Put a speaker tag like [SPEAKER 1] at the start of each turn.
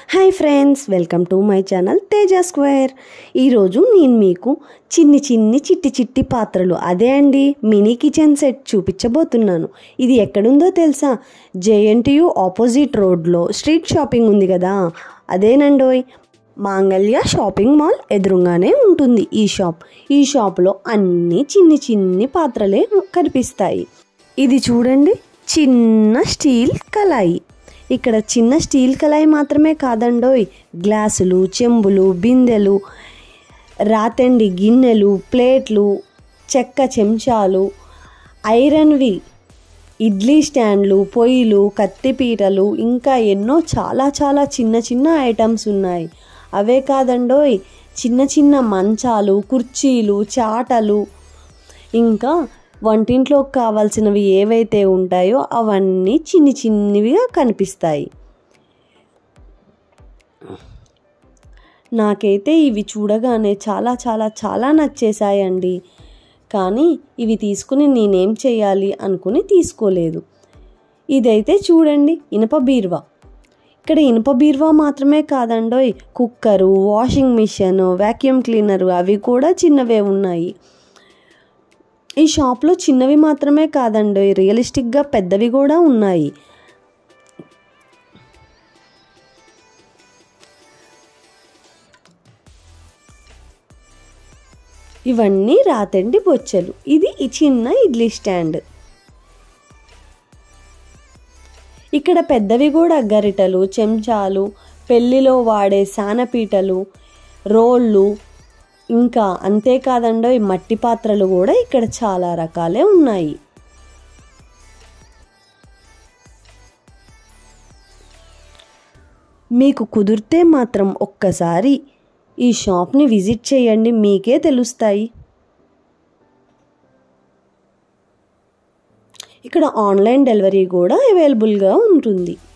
[SPEAKER 1] hi friends welcome to my channel Teja square ఈరోజు నేను మీకు చిన్ని చిన్ని చిట్టి చిట్టి పాత్రలు అదే అండి మినీ కిచెన్ సెట్ చూపించబోతున్నాను ఇది ఎక్కడుందో తెలుసా జేఎన్టీయు ఆపోజిట్ రోడ్లో స్ట్రీట్ షాపింగ్ ఉంది కదా అదేనండోయ్ మాంగళ్య షాపింగ్ మాల్ ఎదురుగానే ఉంటుంది ఈ షాప్ ఈ షాప్లో అన్ని చిన్ని చిన్ని పాత్రలే కనిపిస్తాయి ఇది చూడండి చిన్న స్టీల్ కళాయి ఇక్కడ చిన్న స్టీల్ కళాయి మాత్రమే కాదండోయ్ గ్లాసులు చెంబులు బిందెలు రాతండి గిన్నెలు ప్లేట్లు చెక్క చెంచాలు ఐరన్వి ఇడ్లీ స్టాండ్లు పొయ్యిలు కత్తిపీటలు ఇంకా ఎన్నో చాలా చాలా చిన్న చిన్న ఐటమ్స్ ఉన్నాయి అవే కాదండోయ్ చిన్న చిన్న మంచాలు కుర్చీలు చాటలు ఇంకా వంటింట్లోకి కావాల్సినవి ఏవైతే ఉంటాయో అవన్నీ చిన్ని చిన్నవిగా కనిపిస్తాయి నాకైతే ఇవి చూడగానే చాలా చాలా చాలా నచ్చేసాయండి కానీ ఇవి తీసుకుని నేనేం చేయాలి అనుకుని తీసుకోలేదు ఇదైతే చూడండి ఇనప బీరువా ఇక్కడ ఇనుప బీరువా మాత్రమే కాదండోయ్ cooker washing machine vacuum cleaner అవి కూడా చిన్నవే ఉన్నాయి ఈ షాప్లో చిన్నవి మాత్రమే కాదండి రియలిస్టిక్గా పెద్దవి కూడా ఉన్నాయి ఇవన్నీ రాతండి బొచ్చలు ఇది ఈ చిన్న ఇడ్లీ స్టాండ్ ఇక్కడ పెద్దవి కూడా గరిటలు చెంచాలు పెళ్లిలో వాడే సానపీటలు రోళ్ళు ఇంకా అంతేకాదండో ఈ మట్టి పాత్రలు కూడా ఇక్కడ చాలా రకాలే ఉన్నాయి మీకు కుదిరితే మాత్రం ఒక్కసారి ఈ షాప్ని విజిట్ చేయండి మీకే తెలుస్తాయి ఇక్కడ ఆన్లైన్ డెలివరీ కూడా అవైలబుల్గా ఉంటుంది